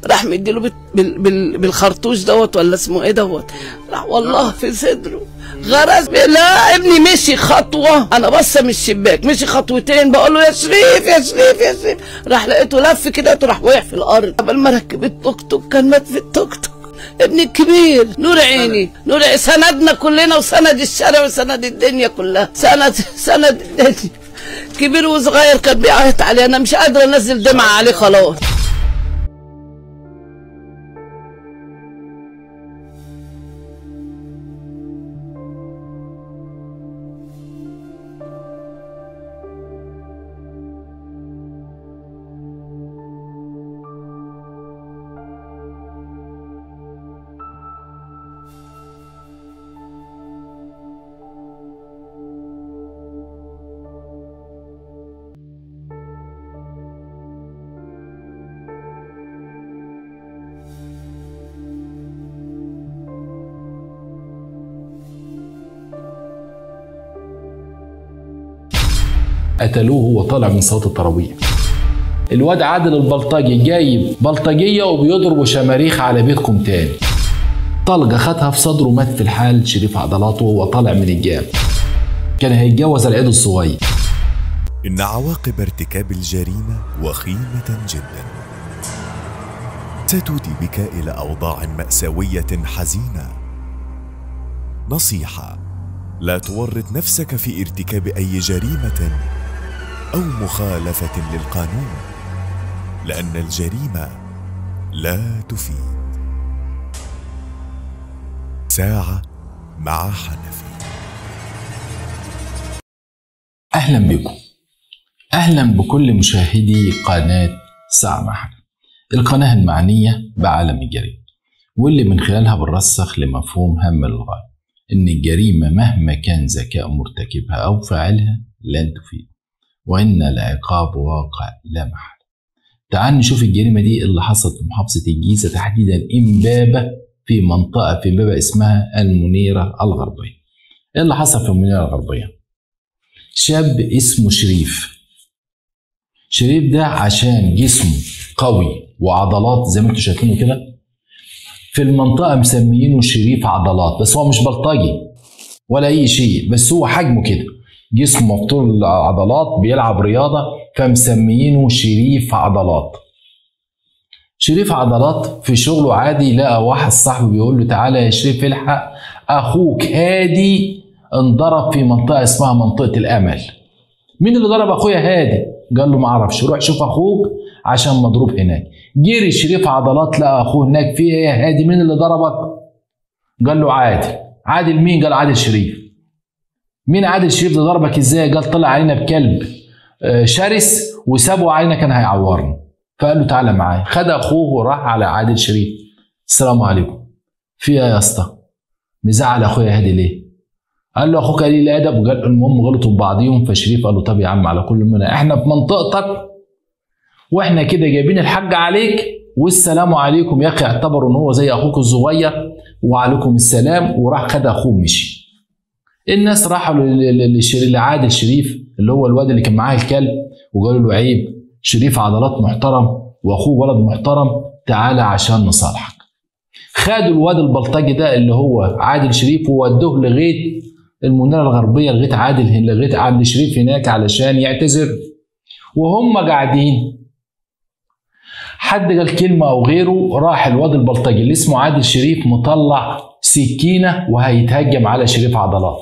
راح مديله بال... بال... بال... بالخرطوش دوت ولا اسمه ايه دوت راح والله في صدره غرز لا ابني مشي خطوه انا بصه من الشباك مشي خطوتين بقول له يا شريف يا شريف يا شريف راح لقيته لف كده لقيته راح وقع في الارض قبل ما ركب التوك توك كان مات في التوك توك ابني الكبير نور عيني نور عيني سندنا كلنا وسند الشارع وسند الدنيا كلها سند سند الدنيا كبير وصغير كان بيعيط علي انا مش قادره انزل دمعه عليه خلاص قتلوه وهو طالع من صلاه التراويح الواد عادل البلطجي جايب بلطجيه وبيضربوا شماريخ على بيتكم تاني طلقه خدها في صدره مات في الحال شريف عضلاته وهو طالع من الجامع كان هيتجوز العيد الصغير إن عواقب ارتكاب الجريمة وخيمة جدا ستودي بك إلى أوضاع مأساوية حزينة نصيحة لا تورط نفسك في ارتكاب أي جريمة أو مخالفة للقانون لأن الجريمة لا تفيد ساعة مع حنفي اهلا بكم اهلا بكل مشاهدي قناه ساعه محل القناه المعنيه بعالم الجريمه واللي من خلالها بنرسخ لمفهوم هم للغايه ان الجريمه مهما كان ذكاء مرتكبها او فاعلها لن تفيد وان العقاب واقع لا محل تعال نشوف الجريمه دي اللي حصلت في محافظه الجيزه تحديدا امبابه في منطقه في امبابه اسمها المنيره الغربيه ايه اللي حصل في المنيره الغربيه شاب اسمه شريف شريف ده عشان جسمه قوي وعضلات زي ما انتم شايفينه كده في المنطقة مسميينه شريف عضلات بس هو مش بلطجي ولا أي شيء بس هو حجمه كده جسمه مفتول عضلات بيلعب رياضة فمسميينه شريف عضلات شريف عضلات في شغله عادي لقى واحد صاحبه بيقول له تعالى يا شريف الحق أخوك هادي انضرب في منطقة اسمها منطقة الأمل مين اللي ضرب أخويا هادي؟ قال له معرفش روح شوف أخوك عشان مضروب هناك جري شريف عضلات لقى أخوه هناك في إيه يا هادي مين اللي ضربك؟ قال له عادل عادل مين؟ قال عادل شريف مين عادل شريف ده ضربك ازاي؟ قال طلع علينا بكلب آه، شرس وسابه علينا كان هيعورنا فقال له تعالى معايا خد اخوه وراح على عادل شريف السلام عليكم في ايه يا اسطى مزعل اخويا هادي ليه قال له اخوك قليل الادب وقال المهم غلطوا ببعضيهم فشريف قال له طب يا عم على كل منا احنا في منطقتك واحنا كده جايبين الحاج عليك والسلام عليكم يا اخي اعتبروا ان هو زي اخوك الصغير وعليكم السلام وراح خد اخوه ومشي الناس راحوا ل- ل- لشر- لعادل شريف اللي هو الواد اللي كان معاه الكلب وقالوا له عيب شريف عضلات محترم واخوه ولد محترم تعالى عشان نصالحك خدوا الواد البلطجي ده اللي هو عادل شريف وودوه لغايه المناره الغربيه لغايه عادل لغايه عادل شريف هناك علشان يعتذر وهم قاعدين حد قال كلمة أو غيره راح الواد البلطجي اللي اسمه عادل شريف مطلع سكينة وهيتهجم على شريف عضلات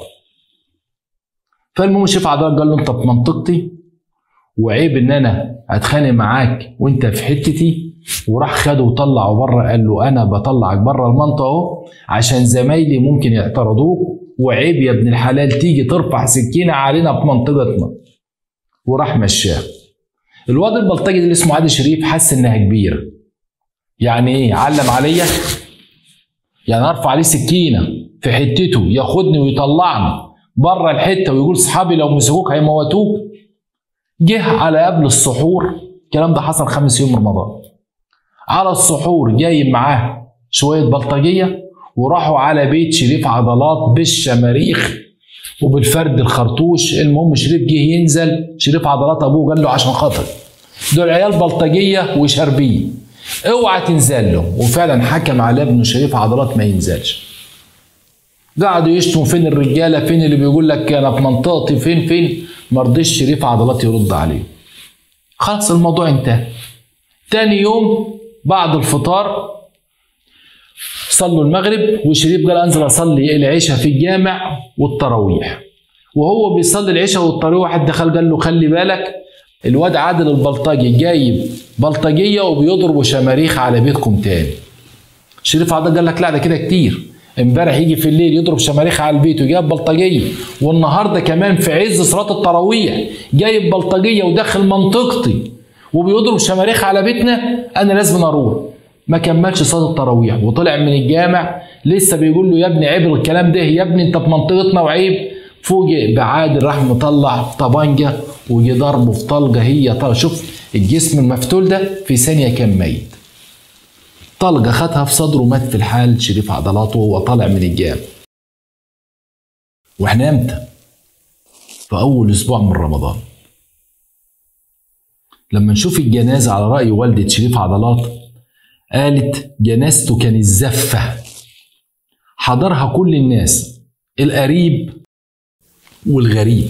فالمهم شريف عضلات قال له أنت في منطقتي وعيب إن أنا أتخانق معاك وأنت في حتتي وراح خده وطلعه بره قال له أنا بطلعك بره المنطقة أهو عشان زمايلي ممكن يعترضوك وعيب يا ابن الحلال تيجي ترفع سكينة علينا في منطقتنا وراح مشاه الواد البلطجي اللي اسمه عادل شريف حس انها كبيره يعني ايه علم عليا يعني ارفع عليه سكينه في حتته ياخدني ويطلعني بره الحته ويقول صحابي لو مسكوك هيموتوك جه على قبل السحور الكلام ده حصل خمس يوم رمضان على السحور جاي معاه شويه بلطجيه وراحوا على بيت شريف عضلات بالشماريخ وبالفرد الخرطوش المهم شريف جه ينزل شريف عضلات ابوه قال له عشان خاطر دول عيال بلطجيه وشاربين اوعى تنزل له وفعلا حكم على ابنه شريف عضلات ما ينزلش قعدوا يشتموا فين الرجاله فين اللي بيقول لك انا في منطقتي فين فين ما رضيش شريف عضلات يرد عليه خلاص الموضوع انتهى تاني يوم بعد الفطار صلوا المغرب وشريف قال انزل اصلي العشاء في الجامع والتراويح وهو بيصلي العشاء والتراويح واحد دخل قال له خلي بالك الواد عادل البلطجي جايب بلطجيه وبيضربوا شماريخ على بيتكم تاني شريف عضل قال لك لا ده كده كتير امبارح يجي في الليل يضرب شماريخ على البيت وجايب بلطجيه والنهارده كمان في عز صلاه التراويح جايب بلطجيه وداخل منطقتي وبيضرب شماريخ على بيتنا انا لازم اروح ما كملش صلاه التراويح وطلع من الجامع لسه بيقول له يا ابني عيب الكلام ده يا ابني انت في منطقتنا وعيب فوجئ بعادل راح مطلع طبنجه وجي ضربه في طلقه هي طلقه شوف الجسم المفتول ده في ثانيه كان ميت طلقه خدها في صدره ومات في الحال شريف عضلاته وهو طالع من الجامع واحنا امتى في اول اسبوع من رمضان لما نشوف الجنازه على راي والده شريف عضلات قالت جنازته كانت زفه حضرها كل الناس القريب والغريب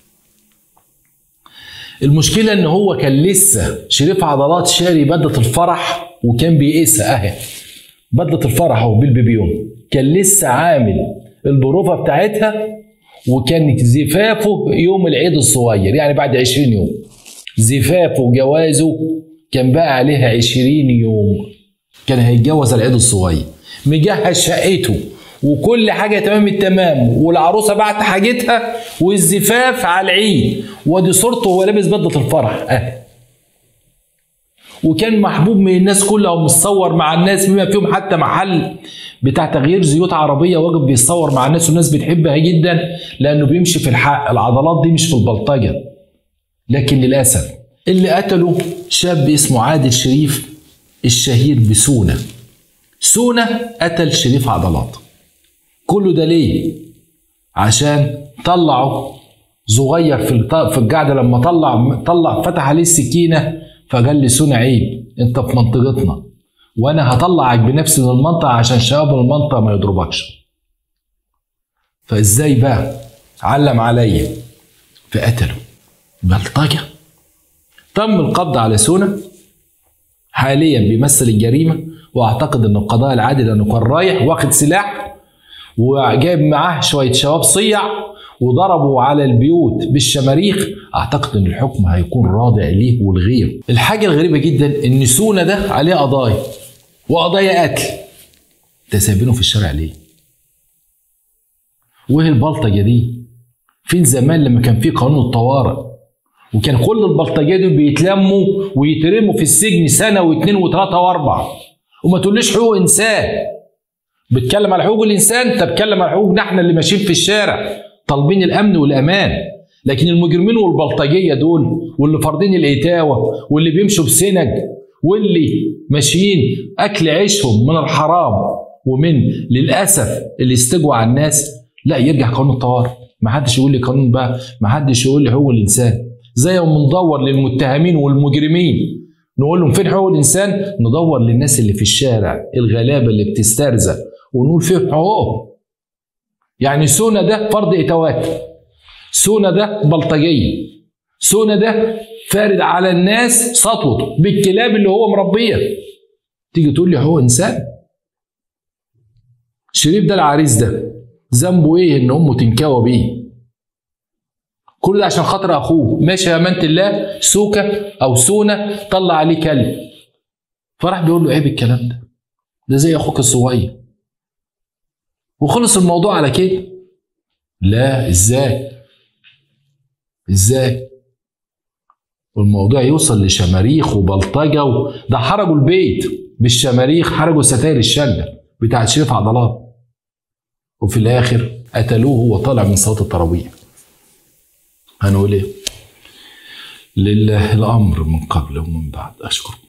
المشكلة ان هو كان لسه شريف عضلات شاري بدلة الفرح وكان بيقيسها اهي بدلة الفرح اهو بالبيبيون كان لسه عامل البروفة بتاعتها وكانت زفافه يوم العيد الصغير يعني بعد 20 يوم زفافه وجوازه كان بقى عليها 20 يوم كان هيتجوز العيد الصغير مجهز شقته وكل حاجة تمام التمام والعروسة بعت حاجتها والزفاف على العيد ودي صورته وهو لابس بدلة الفرح اه وكان محبوب من الناس كلها ومتصور مع الناس بما فيهم حتى محل بتاع تغيير زيوت عربية واقف بيتصور مع الناس والناس بتحبها جدا لأنه بيمشي في الحق العضلات دي مش في البلطجة لكن للأسف اللي قتله شاب اسمه عادل شريف الشهير بسونة سونة قتل شريف عضلات كله ده ليه؟ عشان طلعه صغير في الط- في القعده لما طلع طلع فتح عليه السكينه فقال لي سونا عيب انت في منطقتنا وانا هطلعك بنفسي من المنطقه عشان شباب المنطقه ما يضربكش فازاي بقى علم عليا فقتله بلطجه تم القبض على سونا حاليا بيمثل الجريمه واعتقد ان القضاء العادل لانه كان رايح واخد سلاح وجايب معاه شويه شباب صيع وضربوا على البيوت بالشماريخ اعتقد ان الحكم هيكون رادع ليه والغير الحاجه الغريبه جدا ان سونا ده عليه قضايا وقضايا قتل ده سايبينه في الشارع ليه وايه البلطجه دي فين زمان لما كان في قانون الطوارئ وكان كل البلطجيه دول بيتلموا ويترموا في السجن سنه واثنين وثلاثه واربعه وما تقوليش حقوق انسان بتكلم على حقوق الانسان طب اتكلم على حقوقنا احنا اللي ماشيين في الشارع طالبين الامن والامان لكن المجرمين والبلطجيه دول واللي فارضين الاتاوه واللي بيمشوا بسنج واللي ماشيين اكل عيشهم من الحرام ومن للاسف اللي استجوا على الناس لا يرجع قانون الطوارئ ما حدش يقول لي قانون بقى ما حدش يقول لي حقوق الانسان زي ما بندور للمتهمين والمجرمين نقول لهم فين حقوق الانسان ندور للناس اللي في الشارع الغلابه اللي بتسترزق ونقول فين حقوقهم يعني سونا ده فرض اتوات سونا ده بلطجيه سونا ده فارد على الناس سطوته بالكلاب اللي هو مربيها تيجي تقول لي حقوق انسان شريف ده العريس ده ذنبه ايه ان امه تنكوى بيه كل ده عشان خاطر اخوه ماشي يا امانه الله سوكه او سونه طلع عليه كلب فراح بيقول له عيب الكلام ده ده زي اخوك الصغير وخلص الموضوع على كده لا ازاي ازاي والموضوع يوصل لشماريخ وبلطجه و... ده حرجوا البيت بالشماريخ حرجوا ستاير الشقه بتاعت شريف عضلات وفي الاخر قتلوه وهو طالع من صلاه التراويح هنقول ايه لله الامر من قبل ومن بعد اشكركم